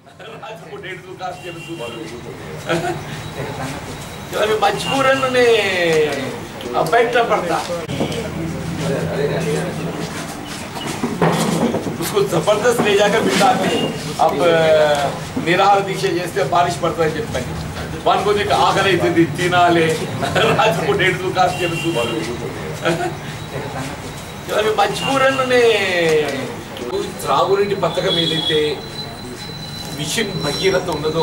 రాజకోట ఏడు కాస్ట్ ఇవన్నీ మజ్బూరన్నే బయట పడతా उसको जबरदस्त ले जाकर बिठा के अब నిరాహార దీక్ష చేస్తే బారిష్ పడుతుందని చెప్పండి వాని కొద్దిగా ఆకలి అవుతుంది తినాలి రాజపూట ఏడు కాస్ట్ చెబుతుంది ఇవన్నీ మజ్బూరన్నే త్రాగునీటి పథకం ఏదైతే మిషన్ భగీరథ ఉన్నదో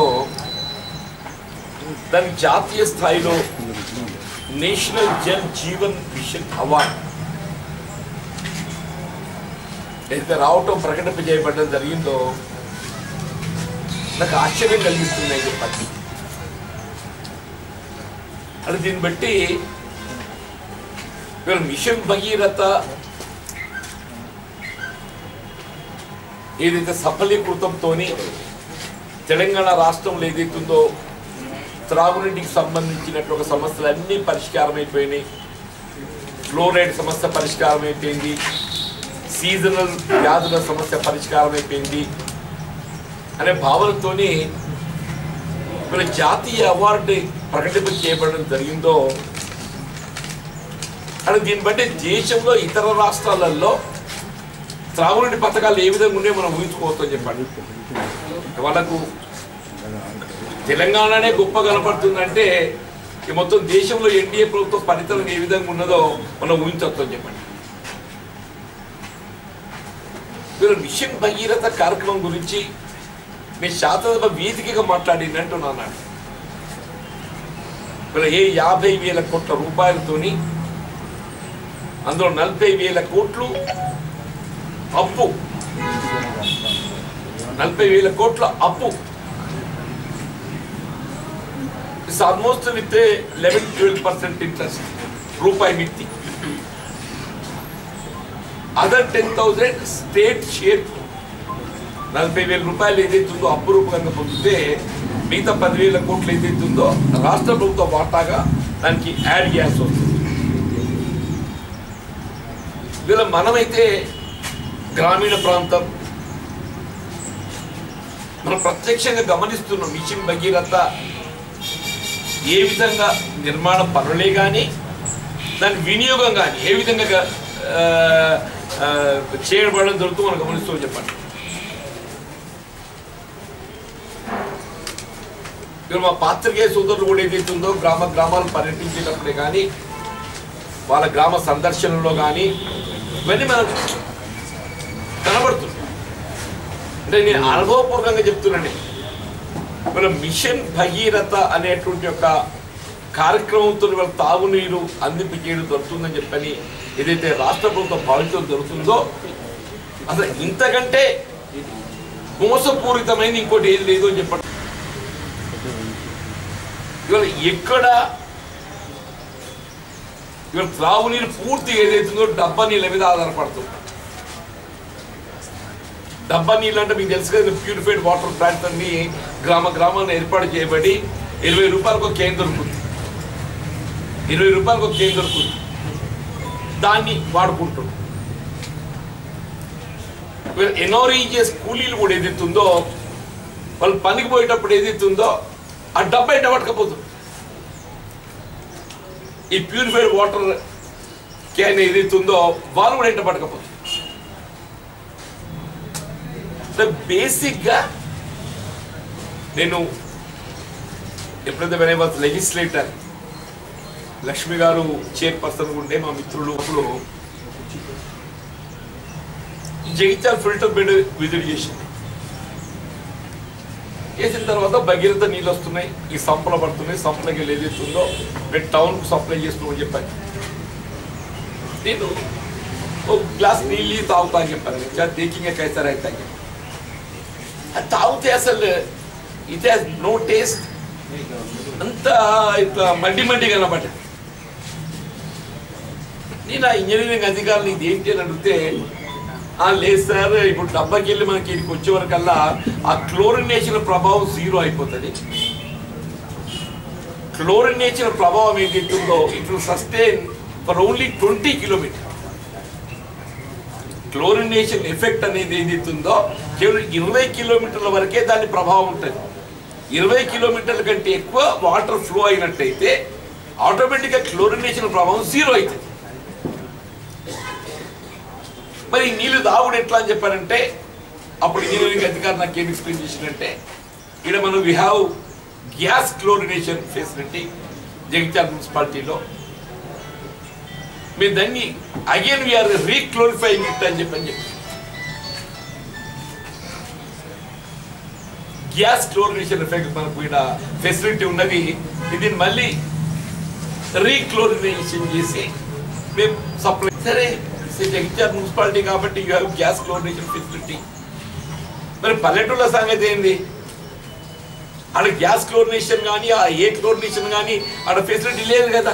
దాని జాతీయ స్థాయిలో national Jal Jeevan mission award ఏదైతే రావటం ప్రకటింప చేయబడడం జరిగిందో నాకు ఆశ్చర్యం కలిగిస్తుంది అని చెప్పండి అది దీన్ని బట్టి ఇవాళ మిషన్ భగీరథ ఏదైతే సఫలీకృతంతో తెలంగాణ రాష్ట్రంలో ఏదైతుందో త్రాగునీటికి సంబంధించినటువంటి ఒక సమస్యలు అన్నీ పరిష్కారం అయిపోయినాయి ఫ్లోరైడ్ సమస్య పరిష్కారం అయిపోయింది సీజనల్ వ్యాధుల సమస్య పరిష్కారం అయిపోయింది అనే భావనతోని ఇక్కడ జాతీయ అవార్డు ప్రకటింప చేయబడడం జరిగిందో అని దీన్ని బట్టి దేశంలో ఇతర రాష్ట్రాలలో త్రాగునీటి పథకాలు ఏ విధంగా ఉన్నాయో మనం ఊహించుకోవచ్చని చెప్పండి వాళ్ళకు తెలంగాణనే గొప్ప కనపడుతుందంటే ఈ మొత్తం దేశంలో ఎన్డీఏ ప్రభుత్వ పనితనం ఏ విధంగా ఉన్నదో మనం ఊహించవచ్చు అని చెప్పండి మీరు మిషన్ భగీరథ కార్యక్రమం గురించి మీ శాసనసభ వేదికగా మాట్లాడినట్టు అన్నాడు ఇప్పుడు ఏ యాభై వేల కోట్ల రూపాయలతోని అందులో నలభై వేల కోట్లు అప్పు నలభై వేల కోట్ల అప్పు it's almost with eleven twelve percent interest రూపాయి మిత్తి other ten thousand state share నలభై వేల రూపాయలు ఏదైతుందో అప్పు రూపంగా పొందితే మిగతా పదివేల కోట్లు ఏదైతుందో రాష్ట్ర ప్రభుత్వ వాటాగా దానికి యాడ్ చేయాల్సి వస్తుంది వీళ్ళ మనమైతే గ్రామీణ ప్రాంతం మనం ప్రత్యక్షంగా గమనిస్తున్నాం మిషన్ భగీరథ ఏ విధంగా నిర్మాణ పనులే కానీ దాని వినియోగం కానీ ఏ విధంగా ఆ, ఆ, చేయబడడం జరుగుతుందో మనం గమనిస్తూ చెప్పండి ఇక్కడ మా పాత్రికేయ సోదరులు కూడా ఏదైతే ఉందో గ్రామ గ్రామాలు పర్యటించేటప్పుడే కానీ వాళ్ళ గ్రామ సందర్శనలో కానీ ఇవన్నీ మనకు కనబడుతుంది అంటే నేను అనుభవపూర్వకంగా చెప్తున్నాను మన మిషన్ భగీరథ అనేటువంటి ఒక కార్యక్రమంతో ఇవాళ తాగునీరు అందింపు చేయడం జరుగుతుందని చెప్పని ఏదైతే రాష్ట్ర ప్రభుత్వం భావించడం జరుగుతుందో అసలు ఇంతకంటే మోసపూరితమైన ఇంకోటి ఏది లేదు అని చెప్పండి ఇవాళ ఎక్కడ ఇవాళ త్రాగునీరు పూర్తి ఏదైతుందో డబ్బా నీళ్ళ మీద ఆధారపడుతుంది డబ్బా నీళ్ళు అంటే మీకు తెలుసు కదా ప్యూరిఫైడ్ వాటర్ ప్లాంట్ అన్ని గ్రామ గ్రామాన్ని ఏర్పాటు చేయబడి ఇరవై రూపాయలకు ఒక కేంద్రం దొరుకుతుంది ఇరవై రూపాయలకు ఒక కేంద్రం దొరుకుతుంది దాన్ని వాడుకుంటుంది ఎన్ఆర్ఈజిఎస్ కూలీలు కూడా ఏదైతుందో వాళ్ళు పనికి పోయేటప్పుడు ఏదైతుందో ఆ డబ్బా ఎట్ట పట్టుకపోతుంది ఈ ప్యూరిఫైడ్ వాటర్ క్యాన్ ఏదైతుందో వాళ్ళు కూడా ఎంట పట్టకపోతుంది బేసిక్గా నేను ఎప్పుడైతే when I was legislator Lakshmi garu chairperson ఉండే మా మిత్రులు అప్పుడు జగిత్యాల ఫిల్టర్ బెడ్ విజిట్ చేసింది చేసిన తర్వాత భగీరథ నీళ్ళు వస్తున్నాయి ఈ సంపల పడుతున్నాయి సంపలకి వెళ్ళి ఏదైతుందో మేము టౌన్కు సప్లై చేస్తున్నామని చెప్పాను నేను ఒక గ్లాస్ నీళ్ళు తాగుతా అని చెప్పాను చాలా దేకింగ్ కైసారా అయితే అని చెప్పాను. అది తాగితే అసలు ఇట్ హాస్ నో టేస్ట్ అంత ఇట్లా మడ్డి మడ్డి కనబడ్డ నేను ఆ ఇంజనీరింగ్ అధికారులు ఇది ఏంటి అని అడిగితే "ఆ, లేదు సార్ ఇప్పుడు డబ్బాకి వెళ్ళి మనకి ఇక్కడికి వచ్చే వరకల్లా ఆ క్లోరినేషన్ ప్రభావం జీరో అయిపోతుంది క్లోరినేషన్ ప్రభావం ఏదైతుందో it will sustain for only twenty kilometre chlorination effect అనేది ఏదైతుందో కేవలం ఇరవై కిలోమీటర్ల వరకే దాని ప్రభావం ఉంటుంది ఇరవై కిలోమీటర్ల కంటే ఎక్కువ వాటర్ ఫ్లో అయినట్టయితే ఆటోమేటిక్గా క్లోరినేషన్ ప్రభావం జీరో అవుతుంది మరి ఈ నీళ్లు దాగుడు ఎట్లా అని చెప్పారంటే అప్పుడు ఇంజనీరింగ్ అధికారి నాకు ఏం ఎక్స్ప్లెయిన్ చేసిందంటే ఇక్కడ మనం we have gas chlorination facility Jagtial మున్సిపాలిటీలో మీరు దాన్ని అగైన్ వీఆర్ రీక్లోరిఫైయింగ్ ఇట్ అని చెప్పని చెప్పి గ్యాస్ క్లోరినేషన్ ఎఫెక్ట్ మనకు ఇక్కడ ఫెసిలిటీ ఉన్నది ఇది మళ్ళీ రీక్లోరినేషన్ చేసి మేము సప్లై సరే ఇది జగిత్యాల మున్సిపాలిటీ కాబట్టి you have gas chlorination facility మరి పల్లెటూళ్ళ సంగతి ఏంది ఆడ గ్యాస్ క్లోరినేషన్ కానీ ఆ ఏ క్లోరినేషన్ కానీ ఆడ ఫెసిలిటీ లేదు కదా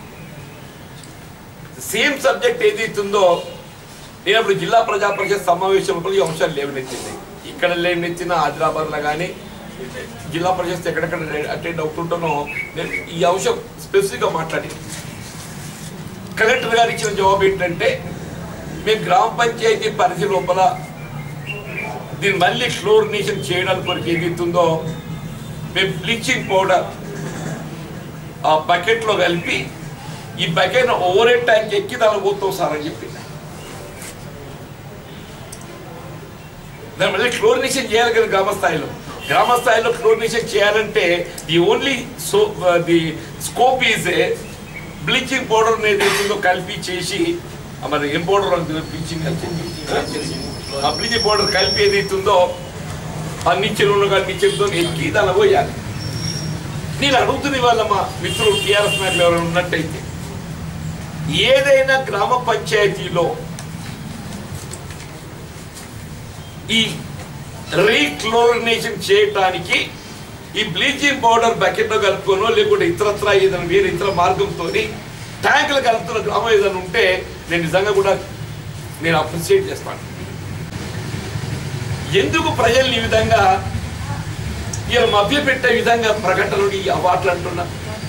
సేమ్ సబ్జెక్ట్ ఏదైతుందో నేను అప్పుడు జిల్లా ప్రజా పరిషత్ సమావేశంలో ఈ అంశాలు లేవనెత్తింది ఇక్కడ లేవనెత్తిన ఆదిలాబాద్లో కానీ జిల్లా పరిషత్ ఎక్కడెక్కడ అటెండ్ అవుతుంటానో నేను ఈ అంశం స్పెసిఫిక్గా మాట్లాడి కలెక్టర్ గారు ఇచ్చిన జవాబు ఏంటంటే మేము గ్రామ పంచాయతీ పరిధి లోపల దీన్ని మళ్ళీ క్లోరినేషన్ చేయడానికి కొరకు ఏదైతుందో మేము బ్లీచింగ్ పౌడర్ ఆ బకెట్లో కలిపి ఈ బకెట్ ఓవర్ హెడ్ ట్యాంక్ ఎక్కి దాని పోతాం సార్ అని చెప్పి దాని మళ్ళీ క్లోరినేషన్ చేయాలి కదా గ్రామ స్థాయిలో గ్రామ స్థాయిలో క్లోరినేషన్ చేయాలంటే the only so the scope is a bleaching powder ఏదైతుందో కలిపి చేసి ఆ మరి ఏం పౌడర్ బ్లీచింగ్ ఆ బ్లీచింగ్ పౌడర్ కలిపి ఏదైతుందో ఆ నిచ్చెన కానీ నిచ్చెనతో ఎక్కి దానిలో పోయాలి నేను అడుగుతున్న వాళ్ళ మా మిత్రులు టీఆర్ఎస్ నాయకులు ఎవరైనా ఉన్నట్టయితే ఏదైనా గ్రామ పంచాయతీలో ఈ రీక్లోరినేషన్ చేయటానికి ఈ బ్లీచింగ్ పౌడర్ బకెట్లో కలుపుకోనో లేకుంటే ఇతరత్ర ఏదైనా వేరే ఇతర మార్గంతో ట్యాంకులు కలుపుతున్న గ్రామం ఏదైనా ఉంటే నేను నిజంగా కూడా నేను అప్రిషియేట్ చేస్తాను ఎందుకు ప్రజల్ని ఈ విధంగా ఇలా మభ్య పెట్టే విధంగా ప్రకటనలు ఈ అవార్డులు అంటున్నా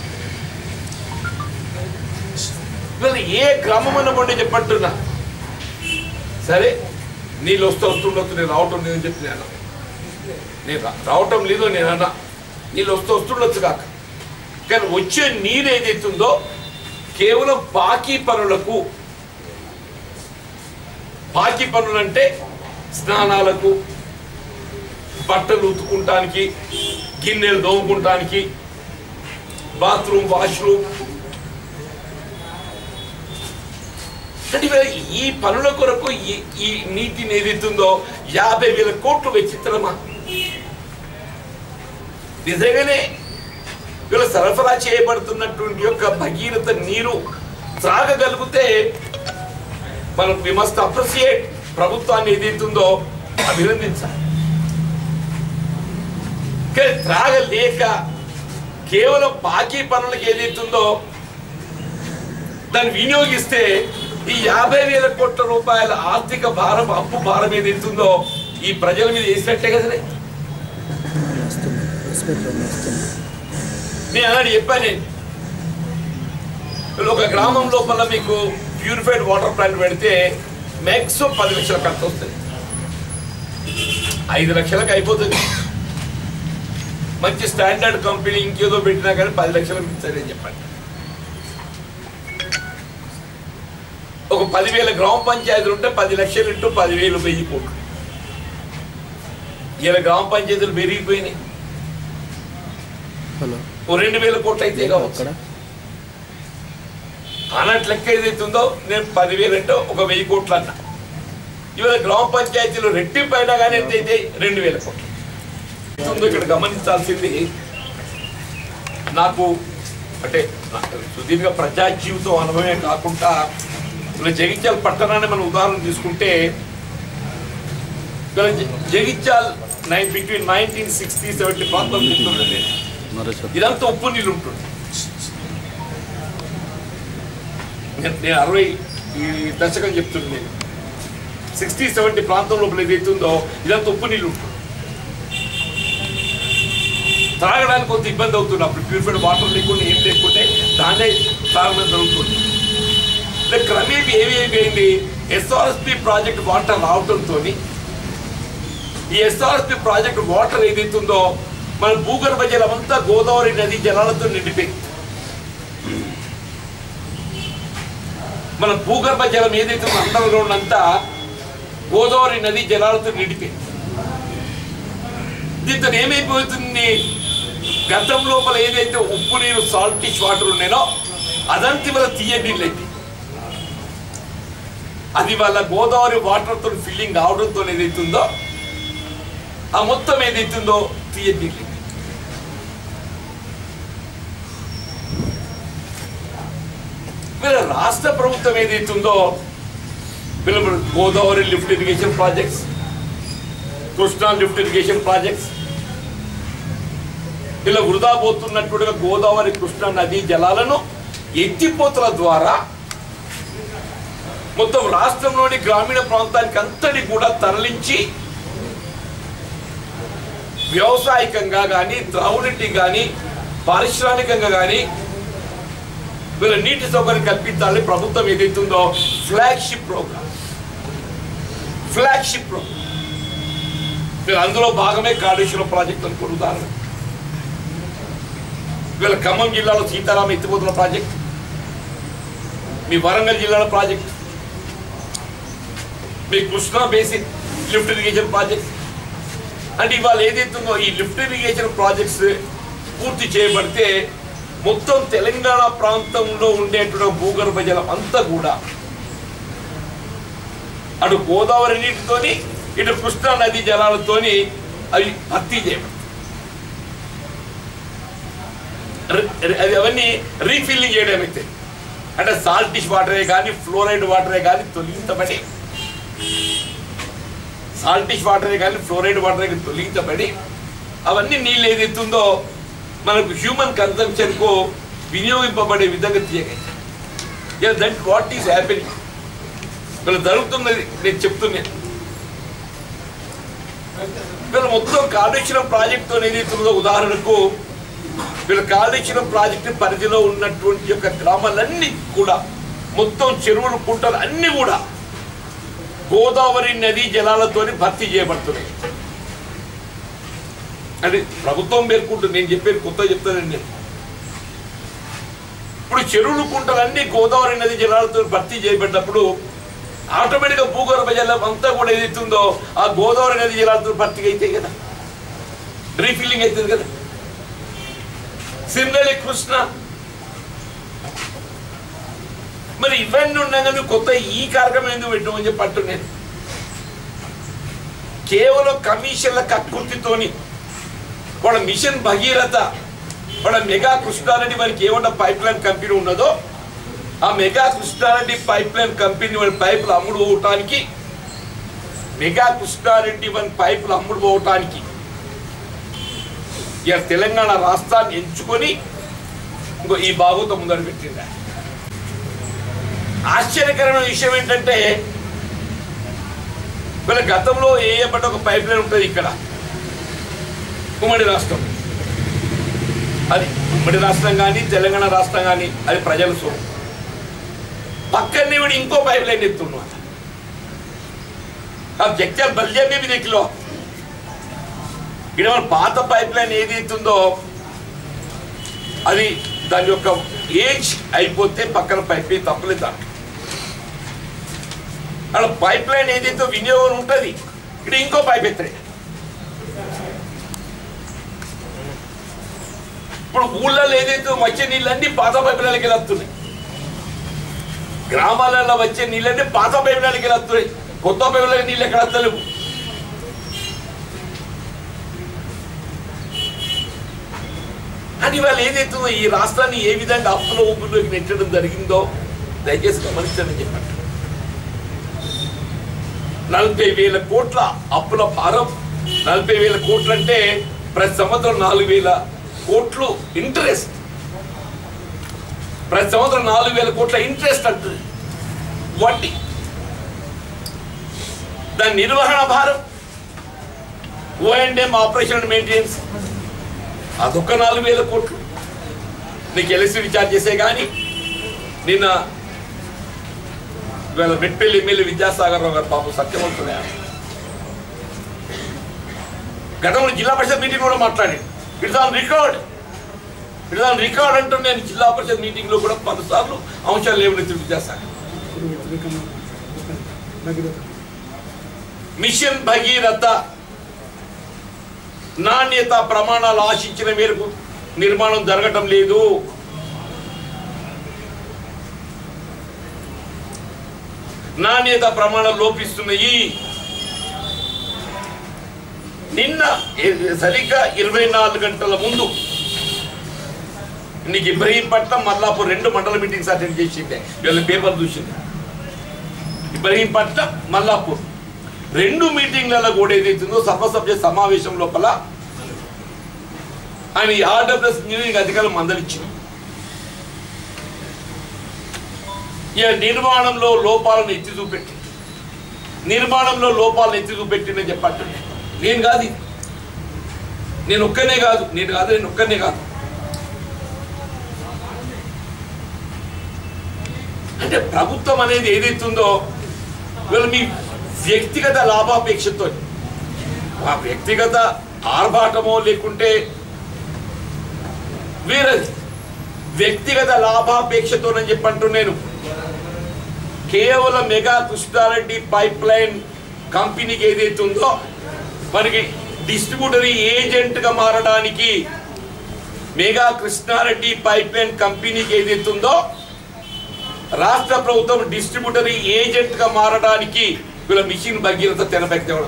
ఇవాళ ఏ గ్రామం అన్న పండి చెప్పంటున్నా సరే నీళ్ళు వస్తూ వస్తుండొచ్చు నేను రావటం లేదని చెప్పి నేను అన్నా. నేను రా- రావటం లేదో నేను అన్నా నీళ్ళు వస్తూ వస్తుండొచ్చు కాక కానీ వచ్చే నీరు ఏదైతుందో కేవలం బాకీ పనులకు బాకీ పనులు అంటే స్నానాలకు బట్టలు ఉతుకుంటానికి గిన్నెలు దోముకుంటానికి బాత్రూమ్ వాష్రూమ్ అంటే ఇవాళ ఈ పనుల కొరకు ఈ ఈ నీటిని ఏదైతుందో యాభై వేల కోట్లు వెచ్చిత్రమా నిజంగానే వీళ్ళు సరఫరా చేయబడుతున్నటువంటి యొక్క భగీరథ నీరు త్రాగగలిగితే మనం వి మస్ట్ అప్రిసియేట్ ప్రభుత్వాన్ని ఏదైతుందో అభినందించాలి కానీ త్రాగలేక కేవలం బాకీ పనులకు ఏదైతుందో దాన్ని వినియోగిస్తే ఈ యాభై వేల కోట్ల రూపాయల ఆర్థిక భారం అప్పు భారం ఏదైతుందో ఈ ప్రజల మీద వేసినట్టే కదనే వస్తుంది హాస్పిటల్ వస్తుంది నేను అలాంటి చెప్పాను నేను. ఇప్పుడు ఒక గ్రామం లోపల మీకు ప్యూరిఫైడ్ వాటర్ ప్లాంట్ పెడితే మ్యాక్సిమం పది లక్షల ఖర్చు వస్తుంది ఐదు లక్షలకు అయిపోతుంది మంచి స్టాండర్డ్ కంపెనీ ఇంకేదో పెట్టినా కానీ పది లక్షలకు ఇస్తారని చెప్పండి ఒక పదివేల గ్రామ పంచాయతీలు ఉంటే పది లక్షలు ఇంటూ పదివేలు వెయ్యి కోట్లు ఇలా గ్రామ పంచాయతీలు పెరిగిపోయినాయి హలో ఓ రెండు వేల కోట్లు అయితే కావచ్చు అక్కడ అన్నట్టు లెక్క ఏదైతుందో నేను పదివేలు అంటే ఒక వెయ్యి కోట్లు అన్న ఇవాళ గ్రామ పంచాయతీలో రెట్టింపు అయినా కానీ ఎంత అయితే రెండు వేల కోట్లు ఉందో ఇక్కడ గమనించాల్సింది నాకు అంటే నా- సుదీర్ఘ ప్రజా జీవితం అనుభవమే కాకుండా ఇలా జగిత్యాల పట్టణాన్ని మనం ఉదాహరణ తీసుకుంటే ఇక్కడ జ- Jagtial nine between nineteen sixty seventy ప్రాంతం చెప్తున్నాను నేను మరోసారి ఇదంతా ఉప్పు నీళ్ళు ఉంటుంది నేను నేను అరవై ఈ దశకం చెప్తుంది నేను సిక్స్టీ సెవెంటీ ప్రాంతం లోపల ఏదైతుందో ఇదంతా ఉప్పు నీళ్ళు ఉంటుంది తాగడానికి కొంత ఇబ్బంది అవుతుంది అప్పుడు ప్యూరిఫైడ్ వాటర్ లేకుండా ఏం లేకుంటే దాన్నే తాగడం జరుగుతుంది ఇలా క్రమేపీ ఏమి అయిపోయింది ఎస్ఆర్ఎస్పి ప్రాజెక్ట్ వాటర్ రావడంతో ఈ ఎస్ఆర్ఎస్పి ప్రాజెక్ట్ వాటర్ ఏదైతుందో మన భూగర్భ జలం అంతా గోదావరి నది జలాలతో నిండిపోయింది మన భూగర్భ జలం ఏదైతే అండర్లో ఉన్నంతా గోదావరి నది జలాలతో నిండిపోయింది దీంతో ఏమైపోతుంది గతం లోపల ఏదైతే ఉప్పు నీరు సాల్టిష్ వాటర్ ఉన్నాయో అదంతా ఇవాళ తీయని నీళ్ళు అయితే అది వాళ్ళ గోదావరి వాటర్తో ఫిల్లింగ్ అవడంతో ఏదైతుందో ఆ మొత్తం ఏదైతుందో తీయని నీళ్ళు అయితే. వీళ్ళ రాష్ట్ర ప్రభుత్వం ఏదైతుందో వీళ్ళ Godavari lift irrigation projects Krishna lift irrigation projects ఇలా వృధా పోతున్నట్టుగా గోదావరి కృష్ణా నదీ జలాలను ఎత్తిపోతల ద్వారా మొత్తం రాష్ట్రంలోని గ్రామీణ ప్రాంతానికి అంతటి కూడా తరలించి వ్యవసాయకంగా కానీ త్రాగునీటి కానీ పారిశ్రామికంగా కానీ వీళ్ళ నీటి సౌకర్యం కల్పించాలని ప్రభుత్వం ఏదైతుందో ఫ్లాగ్షిప్ ప్రోగ్రామ్ ఫ్లాగ్షిప్ ప్రోగ్రామ్ మీరు అందులో భాగమే కాళేశ్వరం ప్రాజెక్ట్ అనుకోండి ఉదాహరణ వీళ్ళ ఖమ్మం జిల్లాలో సీతారామ ఎత్తిపోతున్న ప్రాజెక్ట్ మీ వరంగల్ జిల్లాలో ప్రాజెక్ట్ మీ Krishna basin lift irrigation project అంటే ఇవాళ ఏదైతుందో ఈ లిఫ్ట్ ఇరిగేషన్ ప్రాజెక్ట్స్ పూర్తి చేయబడితే మొత్తం తెలంగాణ ప్రాంతంలో ఉండేటువంటి భూగర్భ జలం అంతా కూడా అటు గోదావరి నీటితోని ఇటు కృష్ణా నది జలాలతోని అవి భర్తీ చేయబడతాయి రి- రి- అది అవన్నీ రీఫిల్లింగ్ చేయడం అయితే అంటే సాల్టిష్ వాటరే కానీ ఫ్లోరైడ్ వాటరే కానీ తొలగించబడి సాల్టిష్ వాటరే కానీ ఫ్లోరైడ్ వాటరే కానీ తొలగించబడి అవన్నీ నీళ్ళు ఏదైతుందో మనకు హ్యూమన్ కన్సంప్షన్కు వినియోగింపబడే విధంగా తీయగలి దట్ వాట్ ఈస్ హ్యాపెనింగ్ వీళ్ళు జరుగుతున్నది నేను చెప్తున్నాను వీళ్ళు మొత్తం కాళేశ్వరం ప్రాజెక్టుతో ఏదైతుందో ఉదాహరణకు వీళ్ళ కాళేశ్వరం ప్రాజెక్టు పరిధిలో ఉన్నటువంటి యొక్క గ్రామాలన్నీ కూడా మొత్తం చెరువులు కుంటలు అన్ని కూడా గోదావరి నదీ జలాలతోని భర్తీ చేయబడుతున్నాయి అంటే ప్రభుత్వం పేర్కొంటుంది నేను చెప్పేది కొత్త చెప్తానండి నేను ఇప్పుడు చెరువులు కుంటలన్నీ గోదావరి నది జలాలతో భర్తీ చేయబడినప్పుడు ఆటోమేటిక్గా భూగర్భ జలం అంతా కూడా ఏదైతుందో ఆ గోదావరి నది జలాలతో భర్తీ అవుతాయి కదా రీఫిల్లింగ్ అవుతుంది కదా సిమిలర్లీ కృష్ణ మరి ఇవన్నీ ఉండగా నువ్వు కొత్త ఈ కార్యక్రమం ఎందుకు పెట్టమని చెప్పి అంటూ నేను కేవలం కమిషన్ల కక్కుర్తితోని వాళ్ళ మిషన్ భగీరథ వాళ్ళ మెగా కృష్ణారెడ్డి మనకి ఏమన్నా పైప్ లైన్ కంపెనీ ఉన్నదో ఆ mega Krishna Reddy pipe line company వాళ్ళ పైపులు అమ్ముడు పోవటానికి మెగా కృష్ణారెడ్డి వన్ పైపులు అమ్ముడు పోవటానికి ఇక తెలంగాణ రాష్ట్రాన్ని ఎంచుకొని ఇంకో ఈ బాబుతో ముందర పెట్టిందా ఆశ్చర్యకరమైన విషయం ఏంటంటే వీళ్ళ గతంలో వేయబడ్డ ఒక పైప్ లైన్ ఉంటుంది ఇక్కడ ఉమ్మడి రాష్ట్రం అది ఉమ్మడి రాష్ట్రం కానీ తెలంగాణ రాష్ట్రం కానీ అది ప్రజల సొమ్ము పక్కనే వీడు ఇంకో పైప్ లైన్ ఎత్తున్నాడు अब जगचल बलिया में भी देख लो ఇక్కడ మన పాత పైప్ లైన్ ఏది ఉందో అది దాని యొక్క ఏజ్ అయిపోతే పక్కన పైప్ లైన్ తప్పలేదు దాంట్లో అక్కడ పైప్ లైన్ ఏదైతే వినియోగం ఉంటుంది ఇక్కడ ఇంకో పైప్ ఎత్తాడు ఇప్పుడు ఊళ్ళల్లో ఏదైతే వచ్చే నీళ్ళన్నీ పాత పైప్ లైన్కి వస్తున్నాయి గ్రామాలలో వచ్చే నీళ్ళన్నీ పాత పైప్ లైన్కి వస్తున్నాయి కొత్త పైప్ లైన్ నీళ్ళు ఎక్కడ వస్తలేవు అని వాళ్ళు ఏదైతుందో ఈ రాష్ట్రాన్ని ఏ విధంగా అప్పుల ఊపిరిలోకి నెట్టడం జరిగిందో దయచేసి గమనించండి చెప్పండి నలభై వేల కోట్ల అప్పుల భారం నలభై వేల కోట్లు అంటే ప్రతి సంవత్సరం నాలుగు వేల కోట్లు ఇంట్రెస్ట్ ప్రతి సంవత్సరం నాలుగు వేల కోట్ల ఇంట్రెస్ట్ అంటుంది వడ్డీ దాని నిర్వహణ భారం O and M operation and maintenance అదొక నాలుగు వేల కోట్లు నీకు ఎలక్ట్రిసిటీ ఛార్జెసే కానీ నిన్న ఇవాళ మెట్పల్లి ఎమ్మెల్యే విద్యాసాగర్ రావు గారు పాపం సత్యవంతుడే ఆయన. గతంలో జిల్లా పరిషత్ మీటింగ్ కూడా మాట్లాడాను it's on record it's on record అంటూ నేను జిల్లా పరిషత్ మీటింగ్లో కూడా పలుసార్లు అంశాలు లేవనెత్తి చేశాను మిషన్ భగీరథ నాణ్యత ప్రమాణాలు ఆశించిన మేరకు నిర్మాణం జరగటం లేదు నాణ్యత ప్రమాణాలు లోపిస్తున్నాయి నిన్న ఇ- సరిగ్గా ఇరవై నాలుగు గంటల ముందు నీకు ఇబ్రహీంపట్నం మల్లాపూర్ రెండు మండల మీటింగ్స్ అటెండ్ చేసిండే వీళ్ళ పేపర్ చూసింది ఇబ్రహీంపట్నం మల్లాపూర్ రెండు మీటింగ్లలో కూడా ఏదైతుందో సర్వసభ్య సమావేశం లోపల ఆయన ఈ ఆర్డబ్ల్యూఎస్ ఇంజనీరింగ్ అధికారులు మందలిచ్చింది ఇక నిర్మాణంలో లోపాలను ఎత్తి చూపెట్టి నిర్మాణంలో లోపాలను ఎత్తి చూపెట్టిందని చెప్పండి నేను కాదు ఇది. నేను ఒక్కనే కాదు నేను కాదు నేను ఒక్కనే కాదు అంటే ప్రభుత్వం అనేది ఏదైతుందో వీళ్ళు మీ వ్యక్తిగత లాభాపేక్షతో ఆ వ్యక్తిగత ఆర్భాటమో లేకుంటే వేరేది వ్యక్తిగత లాభాపేక్షతోనని చెప్పంటూ నేను కేవలం మెగా కృష్ణారెడ్డి పైప్ లైన్ కంపెనీకి ఏదైతే ఉందో మనకి డిస్ట్రిబ్యూటరీ ఏజెంట్గా మారడానికి మెగా కృష్ణారెడ్డి పైప్ లైన్ కంపెనీకి ఏదైతే ఉందో రాష్ట్ర ప్రభుత్వం డిస్ట్రిబ్యూటరీ ఏజెంట్గా మారడానికి వీళ్ళ మిషన్ భగీరథ తెరపెట్టడం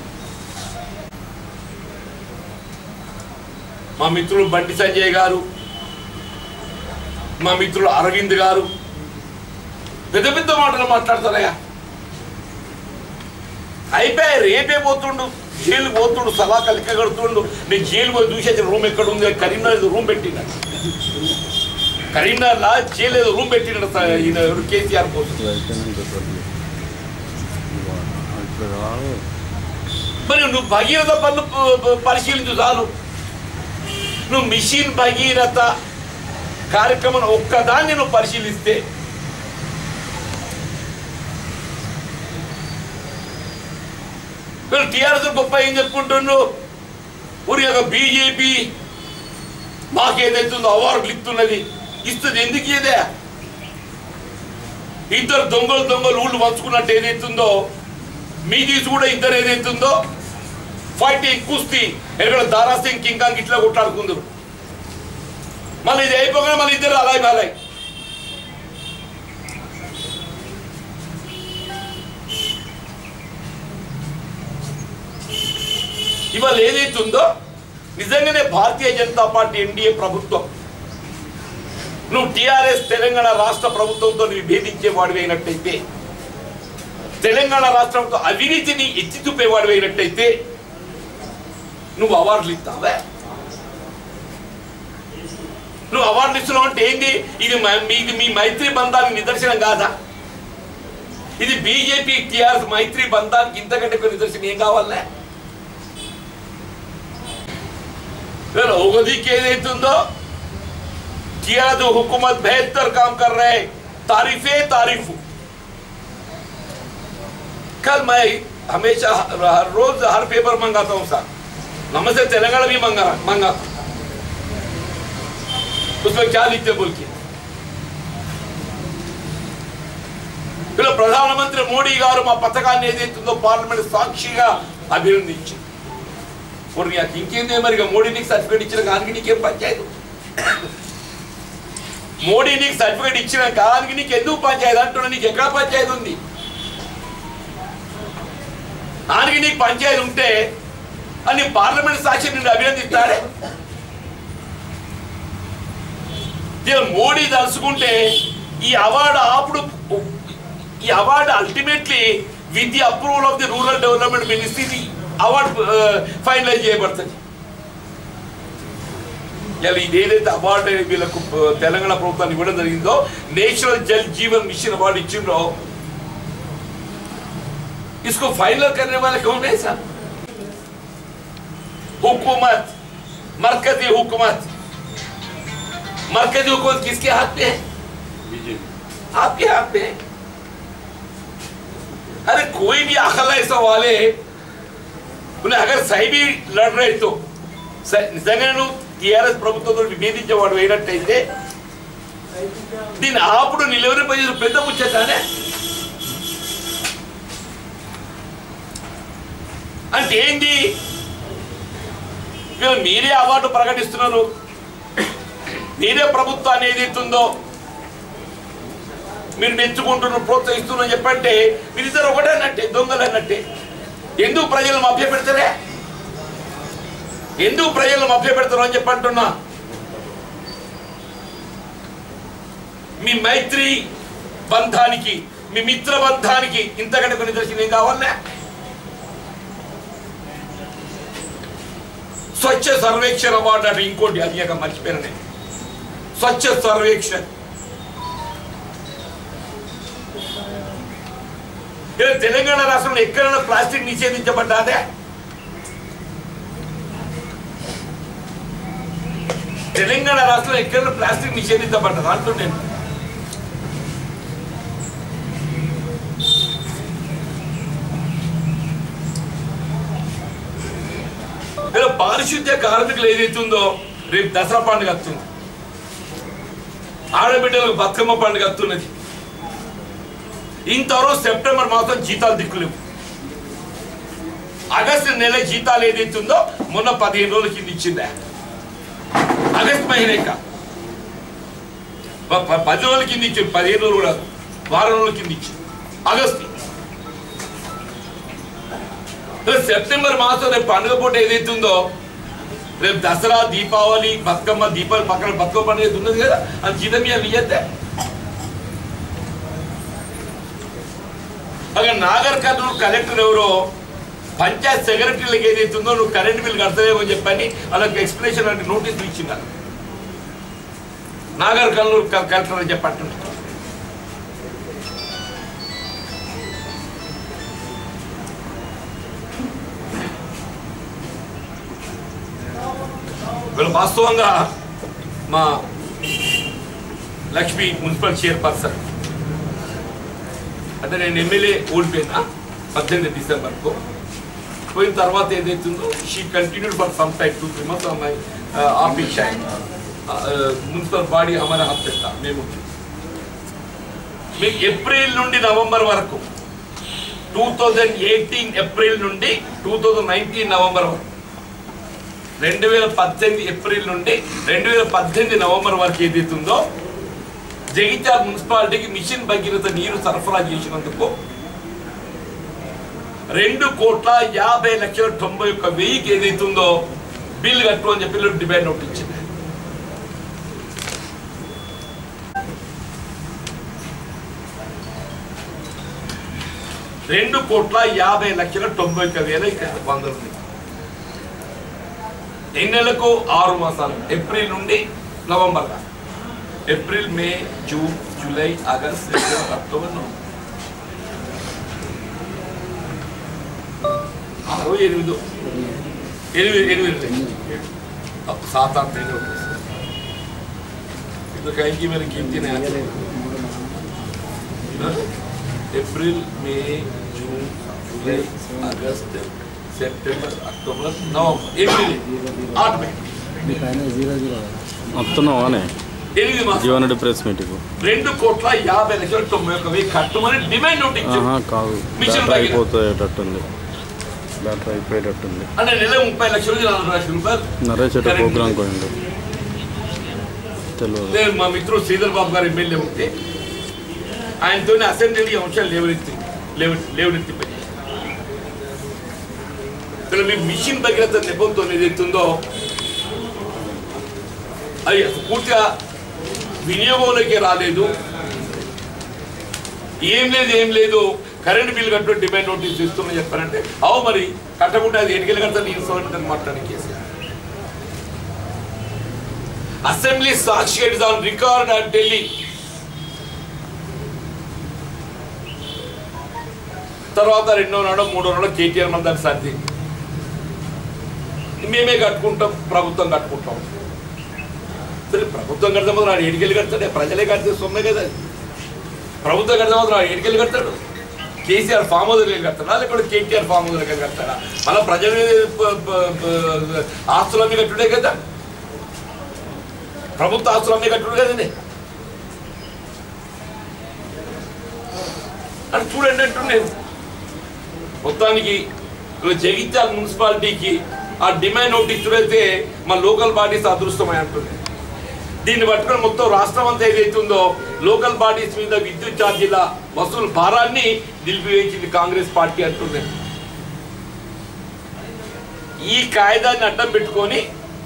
మా మిత్రులు బండి సంజయ్ గారు మా మిత్రులు అరవింద్ గారు పెద్ద పెద్ద మాటలు మాట్లాడతారయ్యా అయిపోయి రేపే పోతుండు జైలు పోతుండు సలాక లెక్క కడుతుండు నేను జైలు పోయి చూసేది రూమ్ ఎక్కడ ఉంది కరీంనగర్ ఏదో రూమ్ పెట్టిన కరీంనగర్ లా జైలు ఏదో రూమ్ పెట్టిన ఈయన ఎవరు కేసీఆర్ కోసం ఇప్పుడు రావు మరి నువ్వు భగీరథ పనులు ప- ప- పరిశీలించు చాలు నువ్వు మిషన్ భగీరథ కార్యక్రమం ఒక్కదాన్ని నువ్వు పరిశీలిస్తే వీళ్ళు టీఆర్ఎస్ గొప్ప ఏం చెప్పుకుంటుండ్రు ఊరి యొక్క బీజేపీ మాకేదైతుందో అవార్డులు ఇస్తున్నది ఇస్తుంది ఎందుకు ఇదే ఇద్దరు దొంగలు దొంగలు ఊళ్ళు పంచుకున్నట్టు ఏదైతుందో మీ తీసి కూడా ఇద్దరు ఏదైతుందో ఫైటింగ్ కుస్తీ ఎక్కడ దారాసింగ్ కింగ్ కాంగ్ ఇట్లా కొట్లాడుకుందరు మళ్ళీ ఇది అయిపోగానే మళ్ళీ ఇద్దరు అలాయ్ బాలాయ్ ఇవాళ ఏదైతుందో నిజంగానే భారతీయ జనతా పార్టీ ఎన్డీఏ ప్రభుత్వం నువ్వు టిఆర్ఎస్ తెలంగాణ రాష్ట్ర ప్రభుత్వంతో విభేదించే వాడివైనట్టయితే తెలంగాణ రాష్ట్రంతో అవినీతిని ఎత్తి చూపేవాడు అయినట్టయితే నువ్వు అవార్డులు ఇస్తావా నువ్వు అవార్డులు ఇస్తున్నావు అంటే ఏంది ఇది మ- మీది మీ మైత్రి బంధానికి నిదర్శనం కాదా ఇది బీజేపీ టిఆర్ఎస్ మైత్రి బంధానికి ఇంతకంటే ఎక్కువ నిదర్శనం ఏం కావాలనే ఒకదికి ఏదైతుందో టిఆర్ఎస్ हुकूमत बेहतर काम कर रहे तारीफे तारीफ कल मैं हमेशा हर हर रोज हर पेपर मंगाता हूँ सर नमस्ते तेलंगाना भी मंगा मंगा उसमें क्या लिखते बोल के ఇలా ప్రధానమంత్రి మోడీ గారు మా పథకాన్ని ఏదైతుందో పార్లమెంట్ సాక్షిగా అభినందించింది మరి నాకు ఇంకేందే మరి ఇక మోడీ నీకు సర్టిఫికేట్ ఇచ్చిన కానికి నీకేం పంచాయతీ మోడీ నీకు సర్టిఫికేట్ ఇచ్చిన కానికి నీకు ఎందుకు పంచాయతీ అంటున్నా నీకు ఎక్కడ పంచాయతీ ఉంది దానికి నీకు పంచాయతీ ఉంటే అని పార్లమెంట్ సాక్షి నిన్ను అభినందిస్తాడే ఇక మోడీ తలుచుకుంటే ఈ అవార్డు అప్పుడు ఈ award ultimately with the approval of the rural development ministry award finalise చేయబడుతుంది ఇలా ఇది ఏదైతే అవార్డు వీళ్ళకు ఆ, తెలంగాణ ప్రభుత్వాన్ని ఇవ్వడం జరిగిందో national Jal Jeevan mission award ఇచ్చిండ్రో इसको फाइनल करने वाले कौन है सर हुकूमत मरकजी हुकूमत मरकजी हुकूमत किसके हाथ में है आपके हाथ में है अरे कोई भी अकल ऐसा वाले నువ్వు అగర్ సైబీ లड़ रहे तो స- నిజంగా నువ్వు టీఆర్ఎస్ ప్రభుత్వంతో విభేదించేవాడు అయినట్టయితే దీన్ని ఆపుడు నిలవరిపై పెద్ద ముచ్చటానే అంటే ఏంటి ఇక మీరే అవార్డు ప్రకటిస్తున్నారు మీరే ప్రభుత్వాన్ని ఏదైతుందో మీరు మెచ్చుకుంటున్నారు ప్రోత్సహిస్తున్నారు చెప్పంటే మీరిద్దరు ఒకటే అన్నట్టే దొంగలు అన్నట్టే ఎందుకు ప్రజలు మభ్య పెడతారే ఎందుకు ప్రజలు మభ్య పెడతారు అని చెప్పంటున్నా మీ మైత్రి బంధానికి మీ మిత్ర బంధానికి ఇంతకంటే కొన్ని దర్శనం ఏం కావాలనే స్వచ్ఛ సర్వేక్షణ అవార్డు అంటే ఇంకోటి అది ఇక మర్చిపోయాను నేను స్వచ్ఛ సర్వేక్షణ ఇలా తెలంగాణ రాష్ట్రంలో ఎక్కడైనా ప్లాస్టిక్ నిషేధించబడ్డాదే తెలంగాణ రాష్ట్రంలో ఎక్కడైనా ప్లాస్టిక్ నిషేధించబడ్డదా అంటున్నాను ఇలా పారిశుద్ధ్య కార్మికులు ఏదైతుందో రేపు దసరా పండుగ వస్తుంది ఆడబిడ్డలకు బతుకమ్మ పండుగ వస్తున్నది ఇంతవరకు సెప్టెంబర్ మాసం జీతాలు దిక్కులేవు ఆగస్టు నెల జీతాలు ఏదైతుందో మొన్న పదిహేను రోజుల కింద ఇచ్చిందా ఆగస్ట్ మహిళక పది రోజుల కింద ఇచ్చింది పదిహేను రోజులు కూడా వారం రోజుల కింద ఇచ్చింది ఆగస్టు రేపు సెప్టెంబర్ మాసం రేపు పండుగ పూట ఏదైతుందో రేపు దసరా దీపావళి బతుకమ్మ దీపావళి పక్కన బతుకమ్మ పండుగ అయితే ఉన్నది కదా అది జీతం ఇవ్వాలి ఇయ్యద్దే అక్కడ నాగర్ కర్నూలు కలెక్టర్ ఎవరో పంచాయత్ సెక్రటరీలకు ఏదైతుందో నువ్వు కరెంట్ బిల్ కడతలేవో చెప్పని వాళ్ళకి ఎక్స్ప్లెనేషన్ అంటే నోటీసులు ఇచ్చింది నాగర్ కర్నూలు క- కలెక్టర్ అని చెప్పంటున్నా వీళ్ళు వాస్తవంగా మా లక్ష్మి మున్సిపల్ చైర్పర్సన్ అంటే నేను ఎమ్మెల్యే ఓడిపోయినా పద్దెనిమిది డిసెంబర్కు పోయిన తర్వాత ఏదైతుందో she continued for some time two three months my office time municipal body అమర హత్య మేము మీకు ఏప్రిల్ నుండి నవంబర్ వరకు టూ థౌజండ్ ఎయిటీన్ ఏప్రిల్ నుండి టూ థౌజండ్ నైన్టీన్ నవంబర్ వరకు రెండు వేల పద్దెనిమిది ఏప్రిల్ నుండి రెండు వేల పద్దెనిమిది నవంబర్ వరకు ఏదైతుందో జగిత్యాల మున్సిపాలిటీకి మిషన్ భగీరథ నీరు సరఫరా చేసినందుకు రెండు కోట్ల యాభై లక్షల తొంభై ఒక్క వెయ్యికి ఏదైతుందో బిల్ కట్టు అని చెప్పి వీళ్ళు డిమాండ్ నోట్ ఇచ్చింది రెండు కోట్ల యాభై లక్షల తొంభై ఒక్క వేల ఇక్కడ వందలు ఉంది ఎన్ని నెలలకు ఆరు మాసాలు ఏప్రిల్ నుండి నవంబర్ దాకా April May June July August September October November ఆరు ఎనిమిది ఎనిమిది ఎనిమిది अब सात आठ महीने हो गए तो कहीं की मेरी कीमती नहीं आती हाँ? अप्रैल मई जून जुलाई अगस्त सितंबर अक्टूबर नवंबर एक महीने आठ महीने వస్తున్నావానే ఎనిమిది మాసాలు జీవనరెడ్డి ప్రెస్ మీటింగ్ రెండు కోట్ల యాభై లక్షల తొంభై ఒక్క వెయ్యి కట్టమని డిమాండ్ నోట్ ఇచ్చారు ఆహా కాదు మిషన్ బ్యాటరీ భగీరథ. అయిపోయేటట్టుంది బ్యాటరీ అయిపోయేటట్టుంది అంటే నెల ముప్పై లక్షల నుంచి నలభై లక్షల రూపాయలు నరేష్ ఎట కరెంట్ ప్రోగ్రామ్ బిల్. పోయిండు తెలియదు నేను మా మిత్రుడు శ్రీధర్ బాబు గారు ఎమ్మెల్యే ఉంటే ఆయనతో అసెంబ్లీలో ఈ అంశాలు లేవనెత్తి లేవ లేవనెత్తి ఇక్కడ మీ మిషన్ భగీరథ నిబంధన ఏదైతుందో అది అసలు పూర్తిగా వినియోగంలోకి రాలేదు ఏం లేదు ఏం లేదు కరెంట్ బిల్ కట్టు డిమాండ్ నోటీస్ ఇస్తున్నా చెప్పారంటే అవు మరి కట్టకుండా అది ఎన్నికలు కడతా నేను సోదరుడు మాట్లాడి కేసీఆర్ అసెంబ్లీ సాక్షి is on record at Delhi తర్వాత రెండో నాడో మూడో నాడో కేటీఆర్ మన దాన్ని సర్ది మేమే కట్టుకుంటాం ప్రభుత్వం కట్టుకుంటాం సరే ప్రభుత్వం కడతాం నాడు ఏడికెళ్ళి కడతాడే ప్రజలే కడితే సొమ్మే కదా అది ప్రభుత్వం కడతాం నాడు ఏడికెళ్ళి కడతాడు కేసీఆర్ ఫామ్ హౌస్ దగ్గర కడతాడా లేకపోతే కేటీఆర్ ఫామ్ హౌస్ దగ్గర కడతాడా మళ్ళీ ప్రజల మీద ప- ప- ప- ఆస్తుల మీద కట్టుడే కదా ప్రభుత్వ ఆస్తుల మీద కట్టుడు కదండి అని చూడండి అంటున్నాను మొత్తానికి ఇప్పుడు జగిత్యాల మున్సిపాలిటీకి ఆ డిమాండ్ నోటీస్ ఇచ్చుడైతే మా లోకల్ బాడీస్ అదృష్టమై అంటుంది దీన్ని పట్టుకొని మొత్తం రాష్ట్రం అంతా ఏదైతుందో లోకల్ బాడీస్ మీద విద్యుత్ ఛార్జీల వసూలు భారాన్ని నిలిపివేసింది కాంగ్రెస్ పార్టీ అంటుంది ఈ కాయిదాన్ని అడ్డం పెట్టుకొని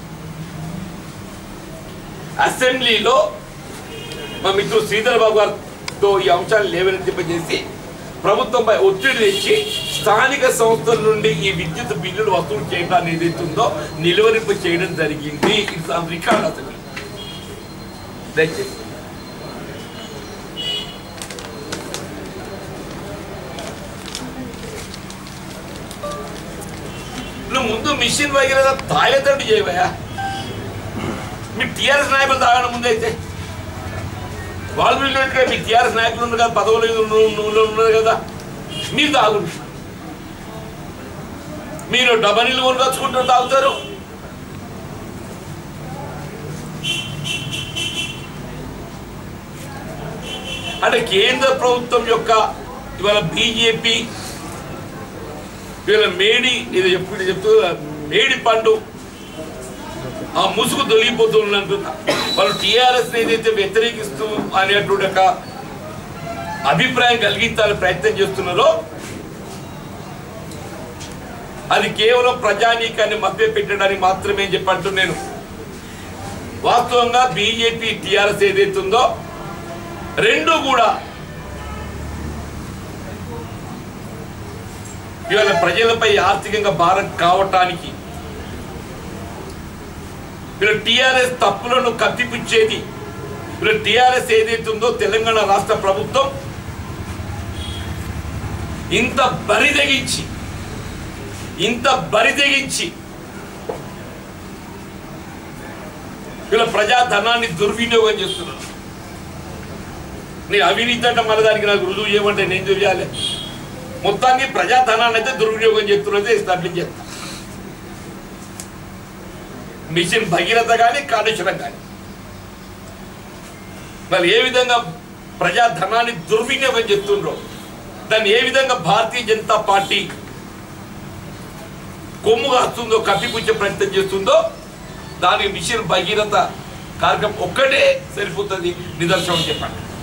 అసెంబ్లీలో మా మిత్రుడు శ్రీధర్ బాబు గారితో ఈ అంశాన్ని లేవనెత్తింపజేసి ప్రభుత్వంపై ఒత్తిడి తెచ్చి స్థానిక సంస్థల నుండి ఈ విద్యుత్ బిల్లులు వసూలు చేయడాన్ని ఏదైతుందో నిలువరింపు చేయడం జరిగింది ఇది రికార్డ్ అసలు దయచేసి నువ్వు ముందు మిషన్ వగేరా తాగేటట్టు చేయవయా మీ టీఆర్ఎస్ నాయకులు తాగడం ముందైతే వాళ్ళు వెళ్ళినట్టుగా మీ టీఆర్ఎస్ నాయకులు ఉన్నారు కదా పదవులు ఉన్న- ఉన్నారు కదా మీరు తాగు మీరు డబ్బనీళ్ళు కొనుకొచ్చుకుంటూ తాగుతారు అంటే కేంద్ర ప్రభుత్వం యొక్క ఇవాళ బీజేపీ ఇవాళ మేడి ఇది ఎప్పుడు చెప్తూ మేడి పండు ఆ ముసుగు తొలగిపోతున్నట్టు వాళ్ళు టీఆర్ఎస్ ఏదైతే వ్యతిరేకిస్తూ అనేటువంటి ఒక అభిప్రాయం కలిగించాలని ప్రయత్నం చేస్తున్నారో అది కేవలం ప్రజానీకాన్ని మభ్య పెట్టడానికి మాత్రమే అని చెప్పంటూ నేను వాస్తవంగా బీజేపీ టీఆర్ఎస్ ఏదైతే ఉందో రెండు కూడా ఇవాళ ప్రజలపై ఆర్థికంగా భారం కావటానికి వీళ్ళ టీఆర్ఎస్ తప్పులను కప్పిపుచ్చేది వీళ్ళ టీఆర్ఎస్ ఏదైతే ఉందో తెలంగాణ రాష్ట్ర ప్రభుత్వం ఇంత బరిదెగించి ఇంత బరిదెగించి వీళ్ళ ప్రజాధనాన్ని దుర్వినియోగం చేస్తున్నారు నీ అవినీతి అంటే మళ్ళీ దానికి నాకు రుజువు చేయమంటే నేను చేయాలి మొత్తాన్ని ప్రజాధనాన్ని అయితే దుర్వినియోగం చేస్తున్నది ఎస్టాబ్లిష్ చేస్తా మిషన్ భగీరథ కానీ కాళేశ్వరం కానీ మరి ఏ విధంగా ప్రజాధనాన్ని దుర్వినియోగం చేస్తుండ్రో దాన్ని ఏ విధంగా భారతీయ జనతా పార్టీ కొమ్ము కాస్తుందో కప్పిపుచ్చే ప్రయత్నం చేస్తుందో దానికి మిషన్ భగీరథ కార్యక్రమం ఒక్కటే సరిపోతుంది నిదర్శనం చెప్పండి